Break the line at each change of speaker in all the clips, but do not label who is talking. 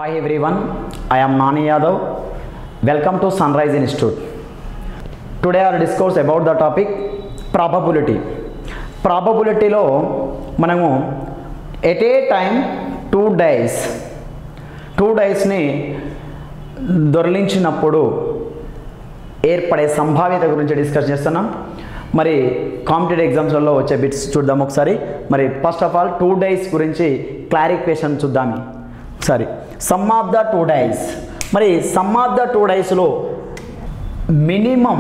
Hi everyone, I am Nani Yadav. Welcome to Sunrise Institute. Today I will discuss about the topic probability. ప్రాబబిలిటీలో మనము at a time two dice two డైస్ని దొరలించినప్పుడు ఏర్పడే సంభావ్యత గురించి discuss చేస్తున్నాం మరి కాంపిటేటివ్ ఎగ్జామ్స్లలో వచ్చే బిట్స్ చూద్దాం ఒకసారి మరి first of all two dice గురించి క్లారిఫికేషన్ చూద్దాం ఒకసారి sum of the two dice మరి సమ్ ఆఫ్ ద టూ డైస్లో minimum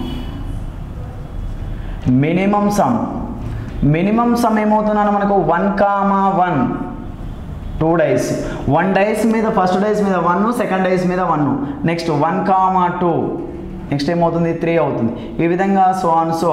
minimum sum minimum sum ఏమవుతున్నాను మనకు one comma one two dice one dice మీద ఫస్ట్ డైస్ మీద వన్ సెకండ్ డైస్ మీద one next one comma two next ఏమవుతుంది three అవుతుంది ఈ విధంగా so on so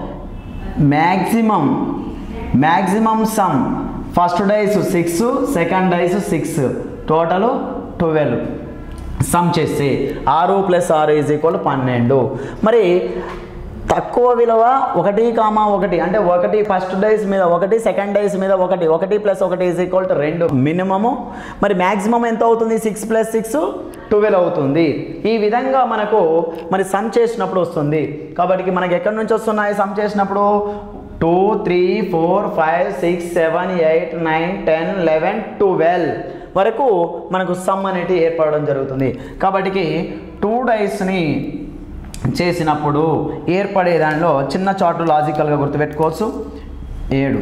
maximum maximum sum first dice six second dice six total twelve sum చేస్తే ఆరు plus ఆరు ఈజ్ ఈక్వల్ పన్నెండు మరి తక్కువ విలువ ఒకటి కామా ఒకటి అంటే ఒకటి ఫస్ట్ డైస్ మీద ఒకటి సెకండ్ డైస్ మీద ఒకటి ఒకటి ప్లస్ ఒకటి ఈజ్ ఈక్వల్ టు రెండు మినిమము మరి మ్యాక్సిమం ఎంత అవుతుంది సిక్స్ ప్లస్ సిక్స్ ట్వెల్వ్ అవుతుంది ఈ విధంగా మనకు మరి సమ్ చేసినప్పుడు వస్తుంది కాబట్టి మనకి ఎక్కడి నుంచి వస్తున్నాయి సమ్ చేసినప్పుడు two three four five six seven eight nine ten eleven twelve వరకు మనకు సమ్ అనేది ఏర్పడడం జరుగుతుంది కాబట్టి టూ డైస్ని చేసినప్పుడు ఏర్పడే దానిలో చిన్న చార్టు లాజికల్గా గుర్తుపెట్టుకోవచ్చు ఏడు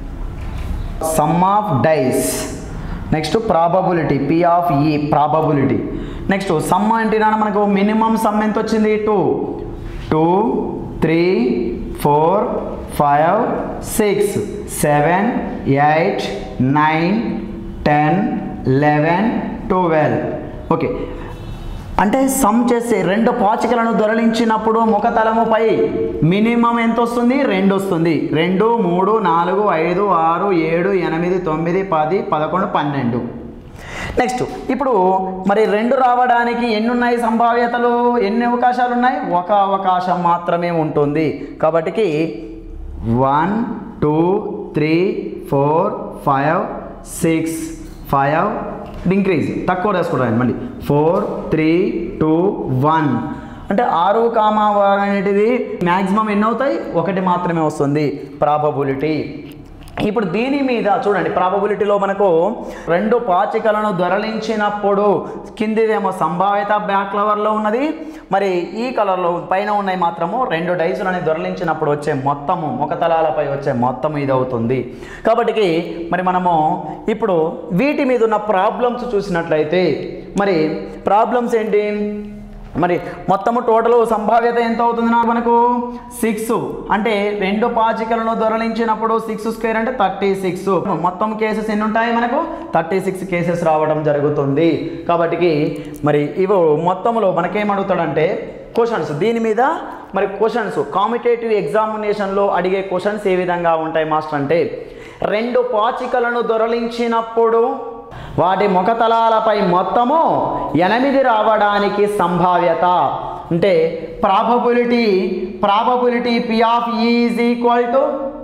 sum of dice next probability P of E probability next sum అంటే మనకు మినిమం సమ్ ఎంత వచ్చింది two two three four five six seven eight nine ten eleven twelve okay అంటే సమ్ చేసి రెండు పాచికలను దొరలించినప్పుడు ముఖతలముపై మినిమం ఎంత వస్తుంది రెండు వస్తుంది రెండు మూడు నాలుగు ఐదు ఆరు ఏడు ఎనిమిది తొమ్మిది పది పదకొండు పన్నెండు నెక్స్ట్ ఇప్పుడు మరి రెండు రావడానికి ఎన్ని ఉన్నాయి సంభావ్యతలు ఎన్ని అవకాశాలు ఉన్నాయి ఒక అవకాశం మాత్రమే ఉంటుంది కాబట్టికి one two three four five six five increase తక్కువ రాసుకోవడానికి మళ్ళీ ఫోర్ త్రీ టూ వన్ అంటే ఆరు కామా వన్ అనేటిది మ్యాక్సిమం ఎన్ని అవుతాయి ఒకటి మాత్రమే వస్తుంది ప్రాబబిలిటీ ఇప్పుడు దీని మీద చూడండి ప్రాబబిలిటీలో మనకు రెండు పాచికలను దొరలించినప్పుడు కిందిదేమో సంభావ్యత బ్యాక్ కవర్లో ఉన్నది మరి ఈ కలర్లో పైన ఉన్నాయి మాత్రము రెండు డైసులని దొరలించినప్పుడు వచ్చే మొత్తము ముఖతలాలపై వచ్చే మొత్తం ఇది అవుతుంది కాబట్టి మరి మనము ఇప్పుడు వీటి మీద ఉన్న ప్రాబ్లమ్స్ చూసినట్లయితే మరి ప్రాబ్లమ్స్ ఏంటి మరి మొత్తము టోటల్ సంభావ్యత ఎంత అవుతుంది నాకు మనకు సిక్స్ అంటే రెండు పాచికలను దొరలించినప్పుడు సిక్స్ స్క్వేర్ అంటే థర్టీ సిక్స్ మొత్తం కేసెస్ ఎన్ని ఉంటాయి మనకు థర్టీ సిక్స్ కేసెస్ రావడం జరుగుతుంది కాబట్టి మరి ఇవి మొత్తంలో మనకేం అడుగుతాడంటే క్వశ్చన్స్ దీని మీద మరి క్వశ్చన్స్ కాంపిటేటివ్ ఎగ్జామినేషన్లో అడిగే క్వశ్చన్స్ ఏ విధంగా ఉంటాయి మాస్టర్ అంటే రెండు పాచికలను దొరలించినప్పుడు వాటి ముఖతలాలపై మొత్తము ఎనిమిది రావడానికి సంభావ్యత అంటే probability probability P of is equal to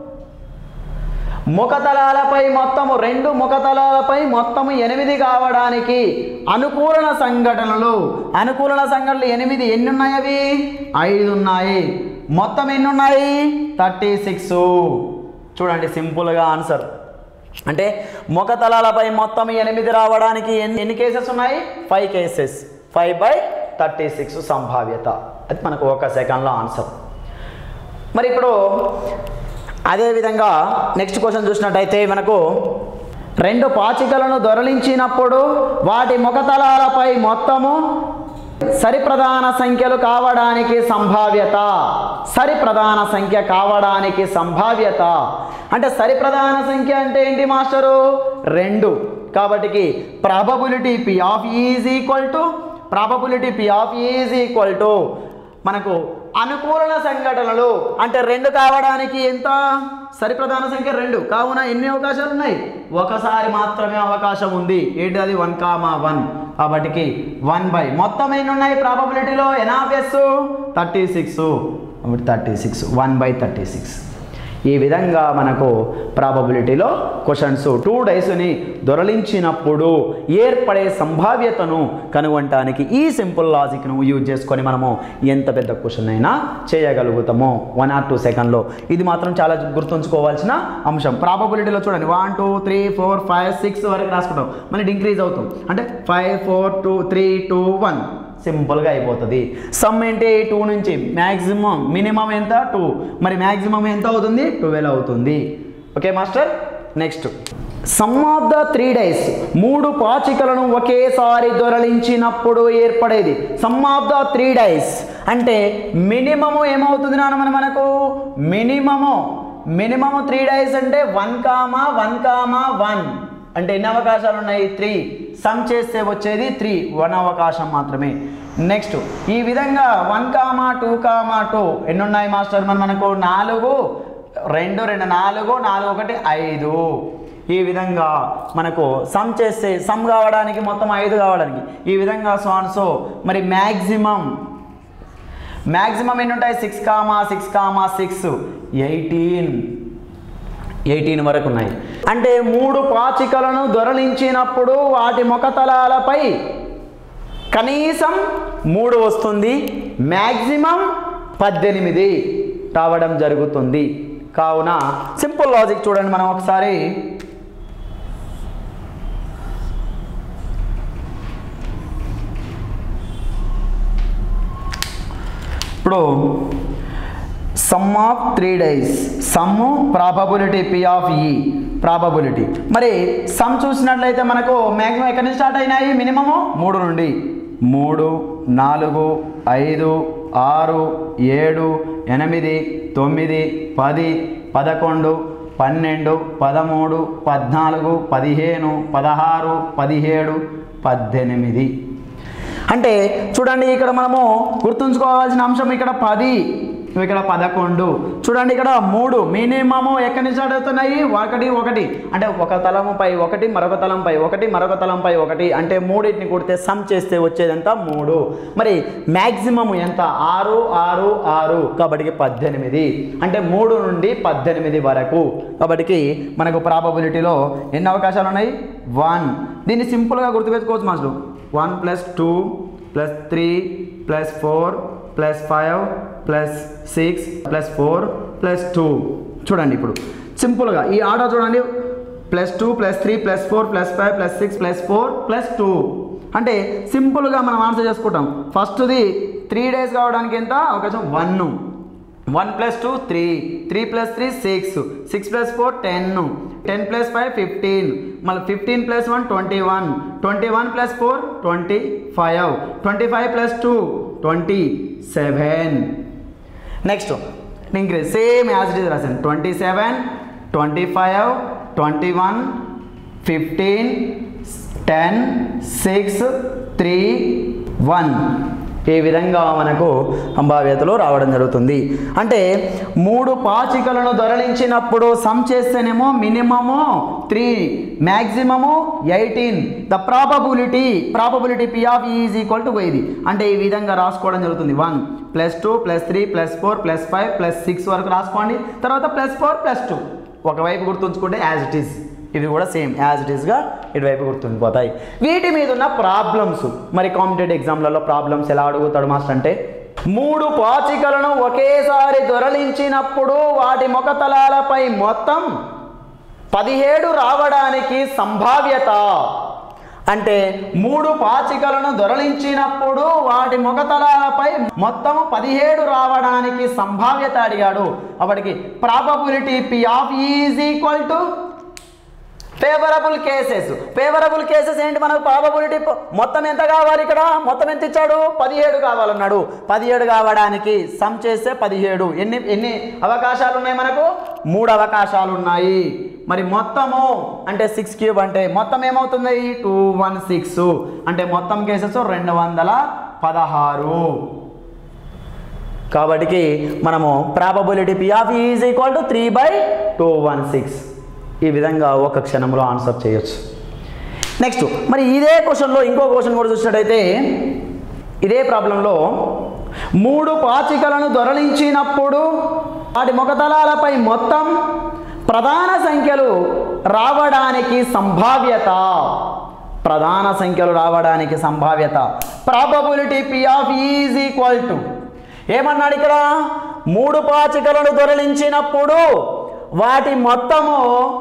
ముఖతలాలపై మొత్తము రెండు ముఖతలాలపై మొత్తము ఎనిమిది కావడానికి అనుకూలన సంఘటనలు అనుకూలన సంఘటనలు ఎనిమిది ఎన్ని ఉన్నాయి అవి ఐదు ఉన్నాయి మొత్తం ఎన్ని ఉన్నాయి థర్టీ సిక్స్ చూడండి సింపుల్గా ఆన్సర్ అంటే ముఖతలాలపై మొత్తం ఎనిమిది రావడానికి ఎన్ని ఎన్ని కేసెస్ ఉన్నాయి five cases five by thirty six సంభావ్యత అది మనకు ఒక సెకండ్లో ఆన్సర్ మరి ఇప్పుడు అదేవిధంగా నెక్స్ట్ క్వశ్చన్ చూసినట్టయితే మనకు రెండు పాచికలను దొరలించినప్పుడు వాటి ముఖతలాలపై మొత్తము సరిప్రధాన సంఖ్యలు కావడానికి సంభావ్యత సరిప్రధాన సంఖ్య కావడానికి సంభావ్యత అంటే సరిప్రధాన సంఖ్య అంటే ఏంటి మాస్టరు రెండు కాబట్టికి probability P of is equal to probability P of is equal to మనకు అనుకూలన సంఘటనలు అంటే రెండు కావడానికి ఎంత సరిప్రధాన సంఖ్య రెండు కావున ఎన్ని అవకాశాలు ఉన్నాయి ఒకసారి మాత్రమే అవకాశం ఉంది ఏంటి అది వన్ కామా వన్ కాబట్టికి వన్ బై మొత్తం ఎన్ని ఉన్నాయి ప్రాబబిలిటీలో N of S thirty six thirty six one by thirty six ఈ విధంగా మనకు ప్రాబబిలిటీలో క్వశ్చన్స్ టూ డైస్ని దొరలించినప్పుడు ఏర్పడే సంభావ్యతను కనుగొనటానికి ఈ సింపుల్ లాజిక్ను యూజ్ చేసుకొని మనము ఎంత పెద్ద క్వశ్చన్ అయినా చేయగలుగుతాము వన్ ఆర్ టూ సెకండ్లో ఇది మాత్రం చాలా గుర్తుంచుకోవాల్సిన అంశం ప్రాబబిలిటీలో చూడండి one two three four five six వరకు రాసుకుంటాం మళ్ళీ ఇంక్రీజ్ అవుతాం అంటే five four two three two one సింపుల్గా అయిపోతుంది సమ్ ఏంటి టూ నుంచి మ్యాక్సిమం మినిమం ఎంత టూ మరి మ్యాక్సిమం ఎంత అవుతుంది ట్వెల్వ్ అవుతుంది okay master next sum of the three dice మూడు పాచికలను ఒకేసారి దొరలించినప్పుడు ఏర్పడేది sum of the three dice అంటే మినిమము ఏమవుతుంది నాన్న మన మనకు మినిమము మినిమము త్రీ డేస్ అంటే one comma one comma one అంటే ఎన్ని అవకాశాలు ఉన్నాయి త్రీ సమ్ చేస్తే వచ్చేది త్రీ వన్ అవకాశం మాత్రమే నెక్స్ట్ ఈ విధంగా one comma two comma two ఎన్ని ఉన్నాయి మాస్టర్ మన మనకు నాలుగు రెండు రెండు నాలుగు నాలుగు ఒకటి ఐదు ఈ విధంగా మనకు సమ్ చేస్తే సమ్ కావడానికి మొత్తం ఐదు కావడానికి ఈ విధంగా సో మరి మ్యాక్సిమం మ్యాక్సిమం ఎన్ని ఉంటాయి six comma six comma six eighteen eighteen వరకు ఉన్నాయి అంటే మూడు పాచికలను దొరలించినప్పుడు వాటి ముఖతలాలపై కనీసం మూడు వస్తుంది మ్యాక్సిమం పద్దెనిమిది రావడం జరుగుతుంది కావున సింపుల్ లాజిక్ చూడండి మనం ఒకసారి ఇప్పుడు sum of three dice sum probability P of E probability మరి సమ్ చూసినట్లయితే మనకు మ్యాక్సిమం ఎక్కడి నుంచి స్టార్ట్ అయినాయి మినిమము మూడు నుండి మూడు నాలుగు ఐదు ఆరు ఏడు ఎనిమిది తొమ్మిది పది పదకొండు పన్నెండు పదమూడు పద్నాలుగు పదిహేను పదహారు పదిహేడు పద్దెనిమిది అంటే చూడండి ఇక్కడ మనము గుర్తుంచుకోవాల్సిన అంశం ఇక్కడ పది ఇక్కడ పదకొండు చూడండి ఇక్కడ మూడు మినిమము ఎక్కడి నుంచి స్టార్ట్ అవుతున్నాయి ఒకటి ఒకటి అంటే ఒక తలంపై ఒకటి మరొక తలంపై ఒకటి మరొక తలంపై ఒకటి అంటే మూడింటిని కొడితే సమ్ చేస్తే వచ్చేదంతా మూడు మరి మ్యాక్సిమం ఎంత ఆరు ఆరు ఆరు కాబట్టి పద్దెనిమిది అంటే మూడు నుండి పద్దెనిమిది వరకు కాబట్టి మనకు ప్రాబబిలిటీలో ఎన్ని అవకాశాలు ఉన్నాయి వన్ దీన్ని సింపుల్గా గుర్తుపెట్టుకోవచ్చు master one plus two plus three plus four plus five plus six plus four plus two చూడండి ఇప్పుడు సింపుల్గా ఈ ఆర్డర్ చూడండి plus two plus three plus four plus five plus six plus four plus two అంటే సింపుల్గా మనం answer చేసుకుంటాం ఫస్ట్ది త్రీ డేస్ కావడానికి ఎంత అవకాశం one one plus two three three plus three six six plus four ten ten plus five fifteen మళ్ళీ fifteen plus one twenty one twenty one plus four twenty five twenty five plus two twenty seven next increase same as it is రాశాను twenty seven twenty five twenty one fifteen ten six three one ఈ విధంగా మనకు సంభావ్యతలు రావడం జరుగుతుంది అంటే మూడు పాచికలను దొరలించినప్పుడు సమ్ చేస్తేనేమో minimum three maximum eighteen the probability probability P of is equal to ఇది అంటే ఈ విధంగా రాసుకోవడం జరుగుతుంది one plus two plus three plus four plus five plus six వరకు రాసుకోండి తర్వాత ప్లస్ ఫోర్ ప్లస్ టూ ఒకవైపు గుర్తుంచుకుంటే యాజ్ ఇట్ ఈస్ ఇవి కూడా సేమ్ యాజ్ ఇట్ ఈస్గా ఇటువైపు గుర్తుండిపోతాయి వీటి మీద ఉన్న ప్రాబ్లమ్స్ మరి కాంపిటేటివ్ ఎగ్జామ్లలో ప్రాబ్లమ్స్ ఎలా అడుగుతాడు మాస్టర్ అంటే మూడు పాచికలను ఒకేసారి దొరలించినప్పుడు వాటి ముఖతలాలపై మొత్తం పదిహేడు రావడానికి సంభావ్యత అంటే మూడు పాచికలను దొరలించినప్పుడు వాటి ముఖతలాలపై మొత్తం పదిహేడు రావడానికి సంభావ్యత అడిగాడు అప్పటికి probability P of is equal to favourable cases favourable cases ఏంటి మనకు ప్రాబబిలిటీ మొత్తం ఎంత కావాలి ఇక్కడ మొత్తం ఎంత ఇచ్చాడు పదిహేడు కావాలన్నాడు పదిహేడు కావడానికి సమ్ చేస్తే పదిహేడు ఎన్ని ఎన్ని అవకాశాలు ఉన్నాయి మనకు మూడు అవకాశాలు ఉన్నాయి మరి మొత్తము అంటే సిక్స్ క్యూబ్ అంటే మొత్తం ఏమవుతుంది టూ వన్ సిక్స్ అంటే మొత్తం కేసెస్ రెండు వందల పదహారు కాబట్టి మనము probability P of is equal to three by two one six ఈ విధంగా ఒక క్షణంలో ఆన్సర్ చేయొచ్చు నెక్స్ట్ మరి ఇదే క్వశ్చన్లో ఇంకో క్వశ్చన్ కూడా చూసినట్టయితే ఇదే ప్రాబ్లంలో మూడు పాచికలను దొరలించినప్పుడు వాటి ముఖతలాలపై మొత్తం ప్రధాన సంఖ్యలు రావడానికి సంభావ్యత ప్రధాన సంఖ్యలు రావడానికి సంభావ్యత probability P of is equal to ఏమన్నాడు ఇక్కడ మూడు పాచికలను దొరలించినప్పుడు వాటి మొత్తము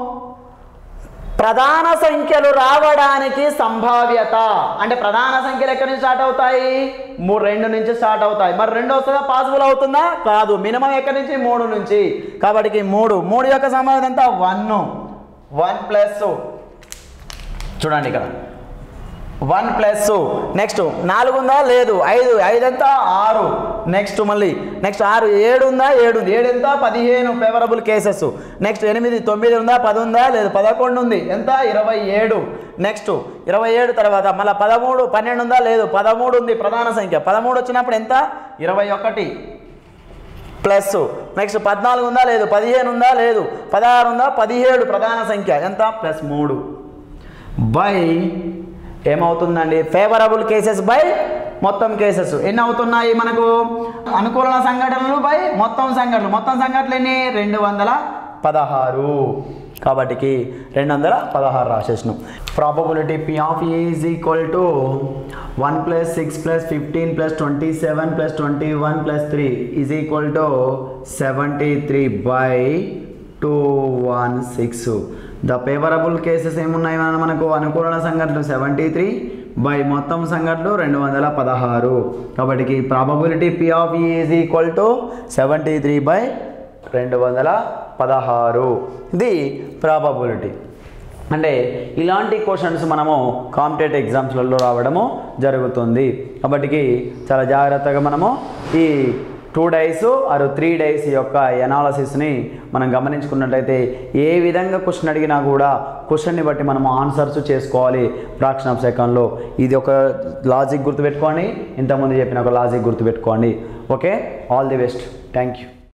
ప్రధాన సంఖ్యలు రావడానికి సంభావ్యత అంటే ప్రధాన సంఖ్యలు ఎక్కడి నుంచి స్టార్ట్ అవుతాయి మూడు రెండు నుంచి స్టార్ట్ అవుతాయి మరి రెండు వస్తుందా పాసిబుల్ అవుతుందా కాదు మినిమం ఎక్కడి నుంచి మూడు నుంచి కాబట్టి మూడు మూడు యొక్క సంభావ్యత ఎంత వన్ వన్ ప్లస్ చూడండి ఇక్కడ వన్ ప్లస్ నెక్స్ట్ నాలుగు ఉందా లేదు ఐదు ఐదు ఎంత ఆరు నెక్స్ట్ మళ్ళీ నెక్స్ట్ ఆరు ఏడు ఉందా ఏడు ఉంది ఏడు ఎంత పదిహేను ఫేవరబుల్ కేసెస్ నెక్స్ట్ ఎనిమిది తొమ్మిది ఉందా పది ఉందా లేదు పదకొండు ఉంది ఎంత ఇరవై ఏడు నెక్స్ట్ ఇరవై ఏడు తర్వాత మళ్ళీ పదమూడు పన్నెండు ఉందా లేదు పదమూడు ఉంది ప్రధాన సంఖ్య పదమూడు వచ్చినప్పుడు ఎంత ఇరవై ఒకటి ప్లస్ నెక్స్ట్ పద్నాలుగు ఉందా లేదు పదిహేను ఉందా లేదు పదహారు ఉందా పదిహేడు ప్రధాన సంఖ్య ఎంత ప్లస్ మూడు బై ఏమవుతుందండి ఫేవరబుల్ కేసెస్ బై మొత్తం కేసెస్ ఎన్ని అవుతున్నాయి మనకు అనుకూల సంఘటనలు బై మొత్తం సంఘటనలు మొత్తం సంఘటనలు ఎన్ని రెండు వందల పదహారు కాబట్టికి రెండు వందల పదహారు రాసేసినాం probability P of is equal to one plus six plus fifteen plus twenty seven plus twenty one plus three is equal to seventy three by two one six the favourable cases ఏమున్నాయి మన- మనకు అనుకూల సంఘటనలు seventy three by మొత్తం సంఘటనలు రెండు వందల పదహారు కాబట్టి probability P of is equal to seventy three by రెండు వందల పదహారు ఇది ప్రాబబిలిటీ అంటే ఇలాంటి క్వశ్చన్స్ మనము కాంపిటేటివ్ ఎగ్జామ్స్లలో రావడము జరుగుతుంది కాబట్టి చాలా జాగ్రత్తగా మనము ఈ టూ డేస్ ఆరు త్రీ డేస్ యొక్క ఎనాలసిస్ని మనం గమనించుకున్నట్లయితే ఏ విధంగా క్వశ్చన్ అడిగినా కూడా క్వశ్చన్ని బట్టి మనం ఆన్సర్స్ చేసుకోవాలి ఫ్రాక్షన్ ఆఫ్ సెకండ్లో ఇది ఒక లాజిక్ గుర్తుపెట్టుకోండి ఇంతకుముందు చెప్పిన ఒక లాజిక్ గుర్తుపెట్టుకోండి okay all the best thank you